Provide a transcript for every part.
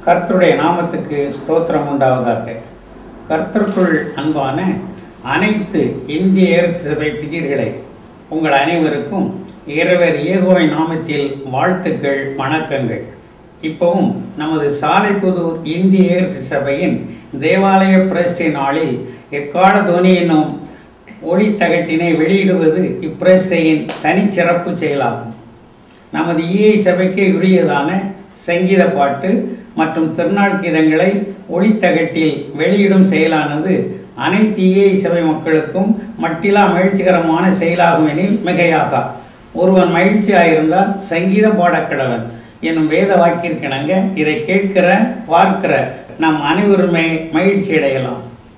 கர்த்தருடைய நாமத்துக்கு ஸ்தோத்திரம் உண்டாவதாக கர்த்தருக்குள் அன்பான அனைத்து இந்திய சபை பிதிர்களை உங்கள் அனைவருக்கும் இறைவர் ஏகோவை நாமத்தில் வாழ்த்துக்கள் வணக்கங்கள் இப்பவும் நமது சாலைப்புதூர் இந்திய சபையின் தேவாலய பிரஸ்டை நாளில் எக்கால துவனி என்னும் ஒளி தகட்டினை வெளியிடுவது இப்பிரஸ்டையின் தனிச்சிறப்பு செயலாகும் நமது ஈஐ சபைக்கு உரியதான சங்கீத பாட்டு மற்றும் திருநாள் கீதங்களை ஒளித்தகட்டில் வெளியிடும் செயலானது அனைத்து ஈஐ சபை மக்களுக்கும் மட்டிலா மகிழ்ச்சிகரமான செயலாகும் எனில் மிகையாகா ஒருவன் மகிழ்ச்சியாயிருந்தால் சங்கீதம் பாடக்கடவன் என்னும் வேத வாக்கிற்கிணங்க இதை கேட்கிற பார்க்கிற நம் அனைவருமே மகிழ்ச்சி அடையலாம்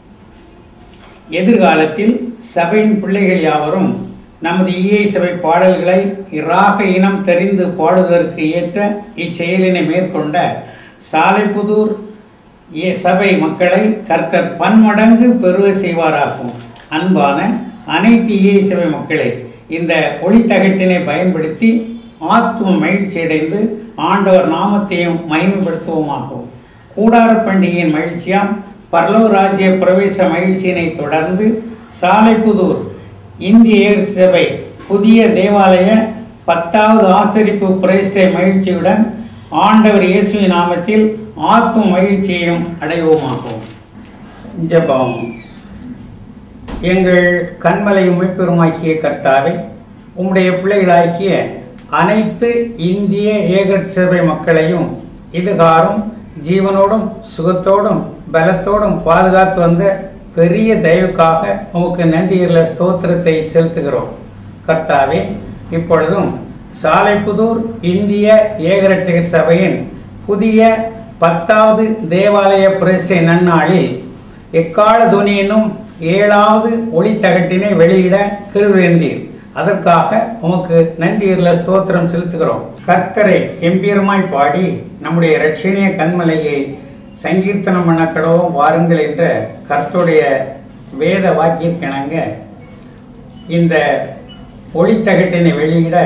எதிர்காலத்தில் சபையின் பிள்ளைகள் யாவரும் நமது ஈயை சபை பாடல்களை இராக இனம் தெரிந்து பாடுவதற்கு ஏற்ற இச்செயலினை மேற்கொண்ட சாலைப்புதூர் ஏ சபை மக்களை கர்த்தர் பன்மடங்கு பெருக செய்வாராகும் அன்பான அனைத்து ஈயை சபை மக்களை இந்த ஒளித்தகட்டினை பயன்படுத்தி ஆத்ம மகிழ்ச்சி அடைந்து ஆண்டவர் நாமத்தையும் மகிமைப்படுத்துவோமாகும் கூடார பண்டிகையின் மகிழ்ச்சியாம் பரலோக ராஜ்ய பிரவேச மகிழ்ச்சியினை தொடர்ந்து சாலைப்புதூர் இந்திய சபை புதிய தேவாலய பத்தாவது ஆசரிப்பு பிரதிஷ்டை மகிழ்ச்சியுடன் ஆண்டவர் இயேசுவின் நாமத்தில் ஆத்ம மகிழ்ச்சியையும் அடைவோமாகும் ஜெபம் எங்கள் கண்மலை உமைப்பெருமாக்கிய கர்த்தாவை உம்முடைய பிள்ளைகளாகிய அனைத்து இந்திய ஏகட் சபை மக்களையும் இதுகாரும் ஜீவனோடும் சுகத்தோடும் பலத்தோடும் பாதுகாத்து வந்த பெரிய தயவுக்காக உமக்கு நன்றியுள்ள ஸ்தோத்திரத்தை செலுத்துகிறோம் கர்த்தாவே இப்பொழுதும் சாலைப்புதூர் இந்திய ஏகரட்சகர் சபையின் புதிய பத்தாவது தேவாலய பிரதிஷ்டை நன்னாளில் எக்கால துணி என்னும் ஏழாவது ஒளித்தகட்டினை வெளியிட கிருவேந்தீர் அதற்காக உமக்கு நன்றியுள்ள ஸ்தோத்திரம் செலுத்துகிறோம் கர்த்தரை கம்பீரமாய் பாடி நம்முடைய ரட்சணிய கண்மலையை சங்கீர்த்தனம் பண்ணக்கடவும் வாருங்கள் என்ற கர்த்தருடைய வேத வாக்கிற்கிணங்க இந்த ஒளித்தகட்டினை வெளியிட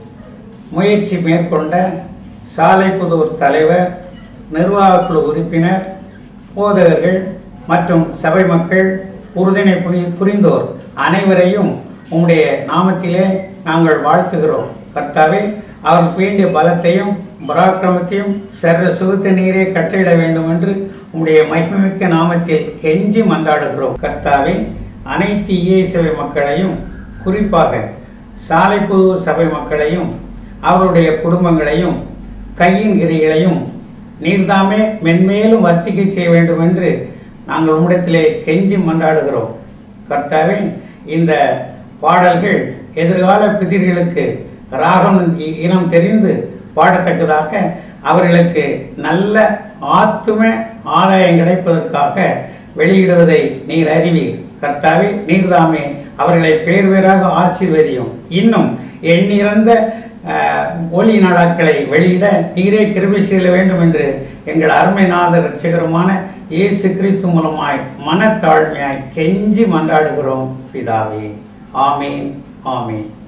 முயற்சி மேற்கொண்ட சாலைப்புதூர் தலைவர் நிர்வாகக்குழு உறுப்பினர் போதகர்கள் மற்றும் சபை மக்கள் உறுதுணை புரி புரிந்தோர் அனைவரையும் உம்முடைய நாமத்திலே நாங்கள் வாழ்த்துகிறோம் கர்த்தாவே அவருக்கு வேண்டிய பலத்தையும் பராக்கிரமத்தையும் சர்வ சுகத்த நீரே கட்டளிட வேண்டும் என்று உம்முடைய மகிமைமிக்க நாமத்தில் கெஞ்சி மன்றாடுகிறோம் கர்த்தாவே அனைத்து இஏ சபை மக்களையும் குறிப்பாக சாலைப்புது சபை மக்களையும் அவருடைய குடும்பங்களையும் கையின் கிரிகளையும் நீர்தாமே மென்மேலும் வர்த்திக்க செய்ய வேண்டும் என்று நாங்கள் உம்மிடத்திலே கெஞ்சி மன்றாடுகிறோம் கர்த்தாவே இந்த பாடல்கள் எதிர்கால பிதிர்களுக்கு ராகம் இனம் தெரிந்து பாடத்தக்கதாக அவர்களுக்கு நல்ல ஆத்தும ஆதாயம் கிடைப்பதற்காக வெளியிடுவதை நீர் அறிவீர் கர்த்தாவே நீர்தாமே அவர்களை பேர் பேராக ஆசீர்வதியும் இன்னும் எண்ணிறந்த ஒளி நாடாக்களை வெளியிட நீரே கிருபை செய்ய வேண்டும் என்று எங்கள் அருமைநாத ரட்சகரமான இயேசு கிறிஸ்து மூலமாய் மனத்தாழ்மையாய் கெஞ்சி மன்றாடுகிறோம் பிதாவே ஆமீன் ஆமீன்